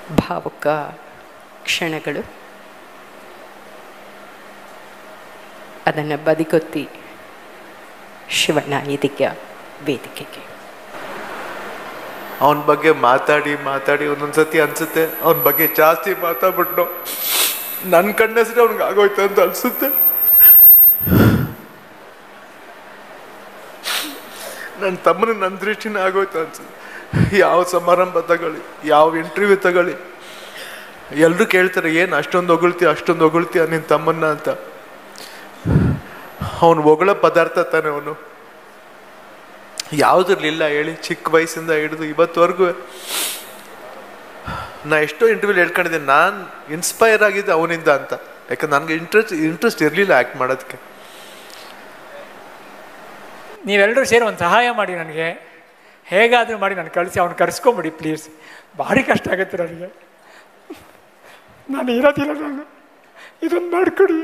ಭಾವುಕ ಕ್ಷಣಗಳು ಅದನ್ನು ಬದಿಗೊತ್ತಿ ಶಿವಣ್ಣ ಇದೀಗ ವೇದಿಕೆಗೆ ಅವನ ಬಗ್ಗೆ ಮಾತಾಡಿ ಮಾತಾಡಿ ಒಂದೊಂದ್ಸತಿ ಅನ್ಸುತ್ತೆ ಅವನ ಬಗ್ಗೆ ಜಾಸ್ತಿ ಮಾತಾಡ್ಬಿಟ್ಟು ನನ್ನ ಕಣ್ಣೆಸರು ಅವ್ನಿಗೆ ಆಗೋಯ್ತು ಅಂತ ಅನ್ಸುತ್ತೆ ನನ್ನ ತಮ್ಮನ ನನ್ನ ದೃಷ್ಟಿನ ಆಗೋಯ್ತು ಅನ್ಸುತ್ತೆ ಯಾವ ಸಮಾರಂಭ ತಗೊಳ್ಳಿ ಯಾವ ಇಂಟರ್ವ್ಯೂ ತಗೊಳ್ಳಿ ಎಲ್ಲರೂ ಕೇಳ್ತಾರೆ ಏನು ಅಷ್ಟೊಂದು ಹೊಗಳ್ತೀಯ ಅಷ್ಟೊಂದು ಹೊಗಳ್ತೀಯ ನಿನ್ನ ತಮ್ಮನ್ನ ಅಂತ ಅವನು ಹೊಗಳ ಪದಾರ್ಥ ತಾನೆ ಅವನು ಯಾವುದ್ರಲ್ಲಿಲ್ಲ ಹೇಳಿ ಚಿಕ್ಕ ವಯಸ್ಸಿಂದ ಹಿಡಿದು ಇವತ್ತುವರೆಗೂ ನಾ ಎಷ್ಟೋ ಇಂಟರ್ವ್ಯೂಲಿ ಹೇಳ್ಕೊಂಡಿದ್ದೆ ನಾನು ಇನ್ಸ್ಪೈರ್ ಆಗಿದ್ದೆ ಅವನಿಂದ ಅಂತ ಯಾಕಂದ್ರೆ ನನಗೆ ಇಂಟ್ರೆಸ್ಟ್ ಇಂಟ್ರೆಸ್ಟ್ ಇರಲಿಲ್ಲ ಆ್ಯಕ್ಟ್ ಮಾಡೋದಕ್ಕೆ ನೀವೆಲ್ಲರೂ ಸೇರಿ ಒಂದು ಸಹಾಯ ಮಾಡಿ ನನಗೆ ಹೇಗಾದರೂ ಮಾಡಿ ನಾನು ಕಳಿಸಿ ಅವ್ನು ಕರೆಸ್ಕೊಂಬಿಡಿ ಪ್ಲೀಸ್ ಭಾರಿ ಕಷ್ಟ ಆಗುತ್ತೆ ನನಗೆ ನಾನು ಇರೋದಿಲ್ಲ ನಾನು ಇದೊಂದು ಮಾಡಿಕೊಡಿ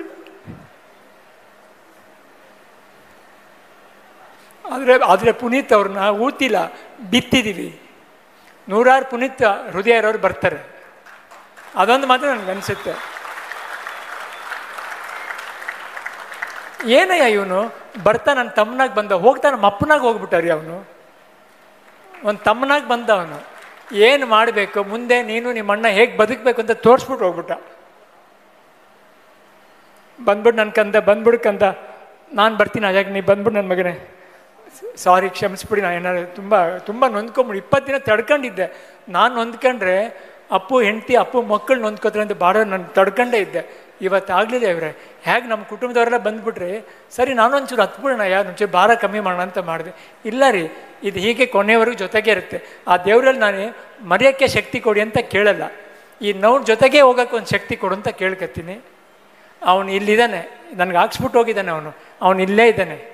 ಆದರೆ ಆದರೆ ಪುನೀತ್ ಅವ್ರನ್ನ ಊತಿಲ್ಲ ಬಿತ್ತಿದ್ದೀವಿ ನೂರಾರು ಪುನೀತ್ ಹೃದಯ ಇರೋರು ಬರ್ತಾರೆ ಅದೊಂದು ಮಾತ್ರ ನನಗೆ ಅನಿಸುತ್ತೆ ಏನಯ್ಯ ಇವನು ಬರ್ತಾ ನನ್ನ ತಮ್ಮನಾಗ ಬಂದ ಹೋಗ್ತಾ ನಮ್ಮ ಅಪ್ಪನಾಗ ಹೋಗ್ಬಿಟ್ಟಾರಿ ಅವನು ಒಂದು ತಮ್ಮನಾಗ ಬಂದ ಅವನು ಏನು ಮಾಡಬೇಕು ಮುಂದೆ ನೀನು ನಿಮ್ಮ ಅಣ್ಣ ಹೇಗೆ ಬದುಕಬೇಕು ಅಂತ ತೋರಿಸ್ಬಿಟ್ಟು ಹೋಗ್ಬಿಟ್ಟ ಬಂದ್ಬಿಟ್ಟು ನನ್ನ ಕಂದ ಬಂದ್ಬಿಡು ಕಂದ ನಾನು ಬರ್ತೀನಿ ಅದಾಗ ನೀ ಬಂದ್ಬಿಡು ನನ್ನ ಮಗನೇ ಸಾರಿ ಕ್ಷಮಿಸ್ಬಿಡಿ ನಾನು ಏನಾದ್ರು ತುಂಬ ತುಂಬ ನೊಂದ್ಕೊಂಬಿಡಿ ಇಪ್ಪತ್ತು ದಿನ ತಡ್ಕೊಂಡಿದ್ದೆ ನಾನು ನೊಂದ್ಕೊಂಡ್ರೆ ಅಪ್ಪು ಹೆಂಡತಿ ಅಪ್ಪು ಮಕ್ಕಳು ನೊಂದ್ಕೋತಾರೆ ಅಂತ ಭಾಳ ನಾನು ತಡ್ಕೊಂಡೇ ಇದ್ದೆ ಇವತ್ತು ಆಗಲಿಲ್ಲ ಇವರೇ ಹೇಗೆ ನಮ್ಮ ಕುಟುಂಬದವರೆಲ್ಲ ಬಂದ್ಬಿಟ್ರೆ ಸರಿ ನಾನೊಂಚೂರು ಹತ್ಬಿಡೋಣ ಯಾರು ಒಂಚೂರು ಭಾರ ಕಮ್ಮಿ ಮಾಡೋಣ ಅಂತ ಮಾಡಿದೆ ಇಲ್ಲ ರೀ ಇದು ಹೀಗೆ ಕೊನೆಯವರೆಗೂ ಜೊತೆಗೆ ಇರುತ್ತೆ ಆ ದೇವರಲ್ಲಿ ನಾನು ಮರೆಯೋಕ್ಕೆ ಶಕ್ತಿ ಕೊಡಿ ಅಂತ ಕೇಳಲ್ಲ ಈ ನೋವು ಜೊತೆಗೆ ಹೋಗೋಕ್ಕೆ ಒಂದು ಶಕ್ತಿ ಕೊಡು ಅಂತ ಕೇಳ್ಕೊತೀನಿ ಅವನು ಇಲ್ಲಿದ್ದಾನೆ ನನಗೆ ಹಾಕ್ಸ್ಬಿಟ್ಟು ಹೋಗಿದ್ದಾನೆ ಅವನು ಅವನು ಇಲ್ಲೇ ಇದ್ದಾನೆ